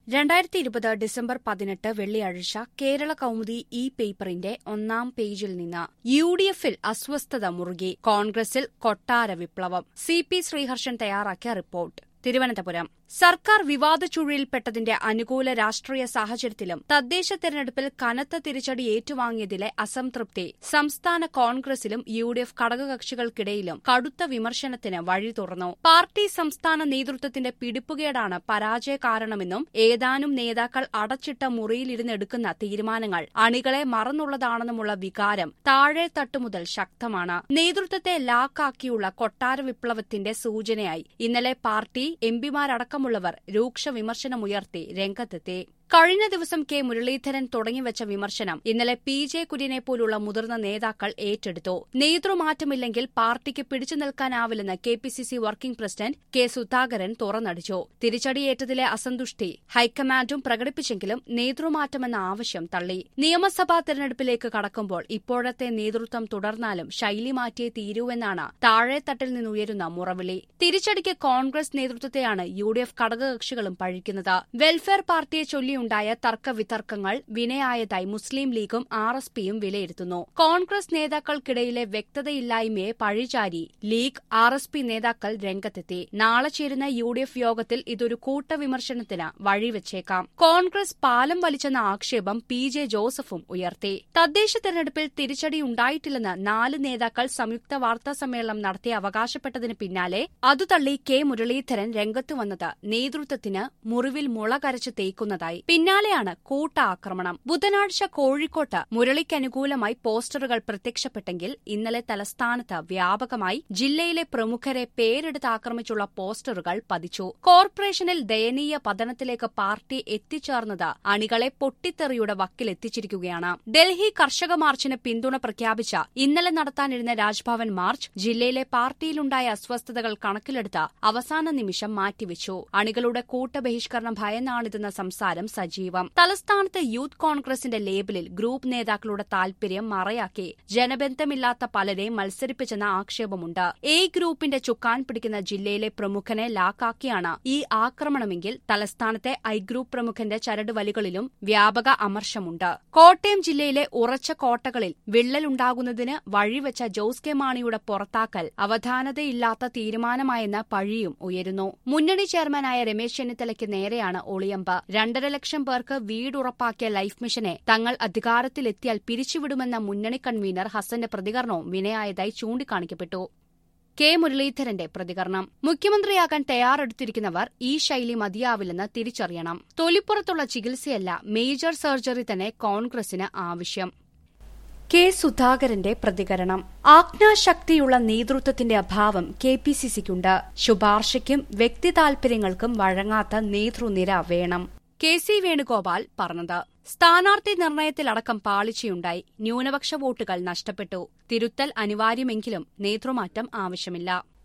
രണ്ടായിരത്തി ഇരുപത് ഡിസംബർ പതിനെട്ട് വെള്ളിയാഴ്ച കേരള കൗമുദി ഇ പേപ്പറിന്റെ ഒന്നാം പേജിൽ നിന്ന് യു ഡി എഫിൽ അസ്വസ്ഥത മുറുകി കോൺഗ്രസിൽ കൊട്ടാര വിപ്ലവം സി പി ശ്രീഹർഷൻ തയ്യാറാക്കിയ റിപ്പോർട്ട് തിരുവനന്തപുരം സർക്കാർ വിവാദ ചുഴിയിൽപ്പെട്ടതിന്റെ അനുകൂല രാഷ്ട്രീയ സാഹചര്യത്തിലും തദ്ദേശ തെരഞ്ഞെടുപ്പിൽ കനത്ത തിരിച്ചടി ഏറ്റുവാങ്ങിയതിലെ അസംതൃപ്തി സംസ്ഥാന കോൺഗ്രസിലും യു ഡി എഫ് ഘടകകക്ഷികൾക്കിടയിലും കടുത്ത വിമർശനത്തിന് വഴി തുറന്നു പാർട്ടി സംസ്ഥാന നേതൃത്വത്തിന്റെ പിടിപ്പുകേടാണ് പരാജയ കാരണമെന്നും ഏതാനും നേതാക്കൾ അടച്ചിട്ട മുറിയിലിരുന്നെടുക്കുന്ന തീരുമാനങ്ങൾ അണികളെ മറന്നുള്ളതാണെന്നുമുള്ള വികാരം താഴെ തട്ടുമുതൽ ശക്തമാണ് നേതൃത്വത്തെ ലാക്കാക്കിയുള്ള കൊട്ടാര വിപ്ലവത്തിന്റെ സൂചനയായി ഇന്നലെ പാർട്ടി എംപിമാരടക്കമുള്ളവർ രൂക്ഷ വിമർശനമുയർത്തി രംഗത്തെത്തി കഴിഞ്ഞ ദിവസം കെ മുരളീധരൻ തുടങ്ങിവച്ച വിമർശനം ഇന്നലെ പി ജെ കുര്യനെ പോലുള്ള മുതിർന്ന നേതാക്കൾ ഏറ്റെടുത്തു നേതൃമാറ്റമില്ലെങ്കിൽ പാർട്ടിക്ക് പിടിച്ചു നിൽക്കാനാവില്ലെന്ന് K P C C working president K Sudhakaran തുറന്നടിച്ചു തിരിച്ചടിയേറ്റതിലെ അസന്തുഷ്ടി ഹൈക്കമാൻഡും പ്രകടിപ്പിച്ചെങ്കിലും നേതൃമാറ്റമെന്ന ആവശ്യം തള്ളി നിയമസഭാ തെരഞ്ഞെടുപ്പിലേക്ക് കടക്കുമ്പോൾ ഇപ്പോഴത്തെ നേതൃത്വം തുടർന്നാലും ശൈലി മാറ്റിയേ തീരൂവെന്നാണ് താഴെത്തട്ടിൽ നിന്നുയരുന്ന മുറവിളി തിരിച്ചടിക്ക് കോൺഗ്രസ് നേതൃത്വത്തെയാണ് യു ഡി എഫ് ഘടകകക്ഷികളും പഴിക്കുന്നത് വെൽഫെയർ പാർട്ടിയെ ചൊല്ലി ഉണ്ടായ തർക്ക വിതർക്കങ്ങൾ വിനയായതായി മുസ്ലിം ലീഗും ആർ എസ് പിയും വിലയിരുത്തുന്നു കോൺഗ്രസ് നേതാക്കൾക്കിടയിലെ വ്യക്തതയില്ലായ്മയെ പഴിചാരി ലീഗ് ആർ എസ് പി നേതാക്കൾ രംഗത്തെത്തി നാളെ ചേരുന്ന യു ഡി എഫ് യോഗത്തിൽ ഇതൊരു കൂട്ടവിമർശനത്തിന് വഴിവെച്ചേക്കാം കോൺഗ്രസ് പാലം വലിച്ചെന്ന ആക്ഷേപം പി ജെ ജോസഫും ഉയർത്തി തദ്ദേശ തെരഞ്ഞെടുപ്പിൽ തിരിച്ചടിയുണ്ടായിട്ടില്ലെന്ന് നാല് നേതാക്കൾ സംയുക്ത വാർത്താ സമ്മേളനം നടത്തി അവകാശപ്പെട്ടതിന് പിന്നാലെ അതു തള്ളി കെ മുരളീധരൻ രംഗത്തുവന്നത് നേതൃത്വത്തിന് മുറിവിൽ മുള കരച്ച് തേക്കുന്നതായി പിന്നാലെയാണ് കൂട്ടാക്രമണം ബുധനാഴ്ച കോഴിക്കോട്ട് മുരളിക്കനുകൂലമായി പോസ്റ്ററുകൾ പ്രത്യക്ഷപ്പെട്ടെങ്കിൽ ഇന്നലെ തലസ്ഥാനത്ത് വ്യാപകമായി ജില്ലയിലെ പ്രമുഖരെ പേരെടുത്ത് ആക്രമിച്ചുള്ള പോസ്റ്ററുകൾ പതിച്ചു കോർപ്പറേഷനിൽ ദയനീയ പതനത്തിലേക്ക് പാർട്ടി എത്തിച്ചേർന്നത് അണികളെ പൊട്ടിത്തെറിയുടെ വക്കിലെത്തിച്ചിരിക്കുകയാണ് ഡൽഹി കർഷക മാർച്ചിന് പിന്തുണ പ്രഖ്യാപിച്ച ഇന്നലെ നടത്താനിരുന്ന രാജ്ഭവൻ മാർച്ച് ജില്ലയിലെ പാർട്ടിയിലുണ്ടായ അസ്വസ്ഥതകൾ കണക്കിലെടുത്ത് അവസാന നിമിഷം മാറ്റിവെച്ചു അണികളുടെ കൂട്ടബഹിഷ്കരണം ഭയന്നാണിതെന്ന സംസാരം സജീവം തലസ്ഥാനത്ത് യൂത്ത് കോൺഗ്രസിന്റെ ലേബലിൽ ഗ്രൂപ്പ് നേതാക്കളുടെ താൽപര്യം മറയാക്കി ജനബന്ധമില്ലാത്ത പലരെയും മത്സരിപ്പിച്ചെന്ന ആക്ഷേപമുണ്ട് എ ഗ്രൂപ്പിന്റെ ചുക്കാൻ പിടിക്കുന്ന ജില്ലയിലെ പ്രമുഖനെ ലാക്കാക്കിയാണ് ഈ ആക്രമണമെങ്കിൽ തലസ്ഥാനത്തെ ഐ ഗ്രൂപ്പ് പ്രമുഖന്റെ ചരടുവലികളിലും വ്യാപക അമർഷമുണ്ട് കോട്ടയം ജില്ലയിലെ ഉറച്ച കോട്ടകളിൽ വിള്ളലുണ്ടാകുന്നതിന് വഴിവെച്ച ജോസ് കെ മാണിയുടെ പുറത്താക്കൽ അവധാനതയില്ലാത്ത തീരുമാനമായെന്ന പഴിയും ഉയരുന്നു മുന്നണി ചെയർമാനായ രമേശ് ചെന്നിത്തലയ്ക്ക് നേരെയാണ് ഒളിയമ്പ് രണ്ടര ലക്ഷം പേർക്ക് വീടുറപ്പാക്കിയ ലൈഫ് മിഷനെ തങ്ങൾ അധികാരത്തിലെത്തിയാൽ പിരിച്ചുവിടുമെന്ന മുന്നണി കൺവീനർ ഹസന്റെ പ്രതികരണവും വിനയായതായി ചൂണ്ടിക്കാണിക്കപ്പെട്ടു കെ മുരളീധരന്റെ പ്രതികരണം മുഖ്യമന്ത്രിയാകാൻ തയ്യാറെടുത്തിരിക്കുന്നവർ ഈ ശൈലി മതിയാവില്ലെന്ന് തിരിച്ചറിയണം തൊലിപ്പുറത്തുള്ള ചികിത്സയല്ല മേജർ സർജറി തന്നെ കോൺഗ്രസിന് ആവശ്യം കെ സുധാകരന്റെ പ്രതികരണം ആജ്ഞാശക്തിയുള്ള നേതൃത്വത്തിന്റെ അഭാവം കെ പി സി സിക്കുണ്ട് ശുപാർശയ്ക്കും വ്യക്തി താൽപര്യങ്ങൾക്കും വഴങ്ങാത്ത നേതൃനിര വേണം കെ സി വേണുഗോപാൽ പറഞ്ഞത് സ്ഥാനാർത്ഥി നിർണയത്തിലടക്കം പാളിച്ചയുണ്ടായി ന്യൂനപക്ഷ വോട്ടുകൾ നഷ്ടപ്പെട്ടു തിരുത്തൽ അനിവാര്യമെങ്കിലും നേതൃമാറ്റം ആവശ്യമില്ല